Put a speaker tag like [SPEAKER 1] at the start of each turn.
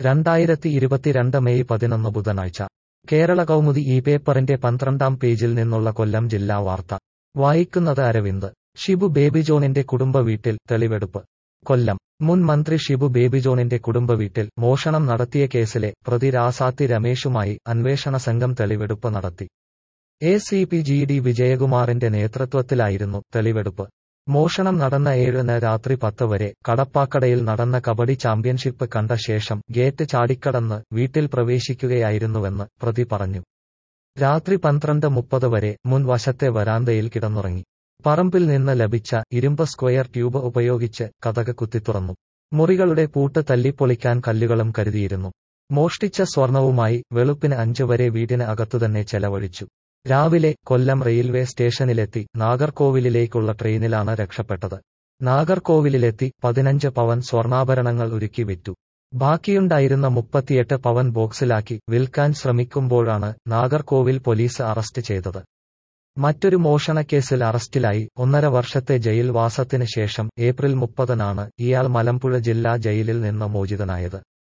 [SPEAKER 1] രണ്ടായിരത്തി ഇരുപത്തിരണ്ട് മെയ് പതിനൊന്ന് ബുധനാഴ്ച കേരള കൗമുദി ഈ പേപ്പറിന്റെ പന്ത്രണ്ടാം പേജിൽ നിന്നുള്ള കൊല്ലം ജില്ലാ വാർത്ത വായിക്കുന്നത് അരവിന്ദ് ഷിബു ബേബി ജോണിന്റെ കുടുംബ വീട്ടിൽ തെളിവെടുപ്പ് കൊല്ലം മുൻ മന്ത്രി ഷിബു ബേബി ജോണിന്റെ കുടുംബ വീട്ടിൽ മോഷണം നടത്തിയ കേസിലെ പ്രതി രാസാത്തി രമേശുമായി അന്വേഷണ സംഘം തെളിവെടുപ്പ് നടത്തി A C P G D വിജയകുമാറിന്റെ നേതൃത്വത്തിലായിരുന്നു തെളിവെടുപ്പ് മോഷണം നടന്ന ഏഴിന് രാത്രി പത്ത് വരെ കടപ്പാക്കടയിൽ നടന്ന കബഡി ചാമ്പ്യൻഷിപ്പ് കണ്ട ശേഷം ഗേറ്റ് ചാടിക്കടന്ന് വീട്ടിൽ പ്രവേശിക്കുകയായിരുന്നുവെന്ന് പ്രതി പറഞ്ഞു രാത്രി പന്ത്രണ്ട് മുപ്പത് വരെ മുൻവശത്തെ വരാന്തയിൽ കിടന്നുറങ്ങി പറമ്പിൽ നിന്ന് ലഭിച്ച ഇരുമ്പ് സ്ക്വയർ ട്യൂബ് ഉപയോഗിച്ച് കതക് കുത്തിത്തുറന്നു മുറികളുടെ പൂട്ട് തല്ലിപ്പൊളിക്കാൻ കല്ലുകളും കരുതിയിരുന്നു മോഷ്ടിച്ച സ്വർണവുമായി വെളുപ്പിന് അഞ്ചു വരെ വീടിന് അകത്തുതന്നെ ചെലവഴിച്ചു രാവിലെ കൊല്ലം റെയിൽവേ സ്റ്റേഷനിലെത്തി നാഗർകോവിലിലേക്കുള്ള ട്രെയിനിലാണ് രക്ഷപ്പെട്ടത് നാഗർകോവിലിലെത്തി പതിനഞ്ച് പവൻ സ്വർണ്ണാഭരണങ്ങൾ ഒരുക്കി വിറ്റു ബാക്കിയുണ്ടായിരുന്ന മുപ്പത്തിയെട്ട് പവൻ ബോക്സിലാക്കി വിൽക്കാൻ ശ്രമിക്കുമ്പോഴാണ് നാഗർകോവിൽ പോലീസ് അറസ്റ്റ് ചെയ്തത് മറ്റൊരു മോഷണക്കേസിൽ അറസ്റ്റിലായി ഒന്നര വർഷത്തെ ജയിൽ വാസത്തിന് ശേഷം ഏപ്രിൽ മുപ്പതിനാണ് ഇയാൾ മലമ്പുഴ ജില്ലാ ജയിലിൽ നിന്ന് മോചിതനായത്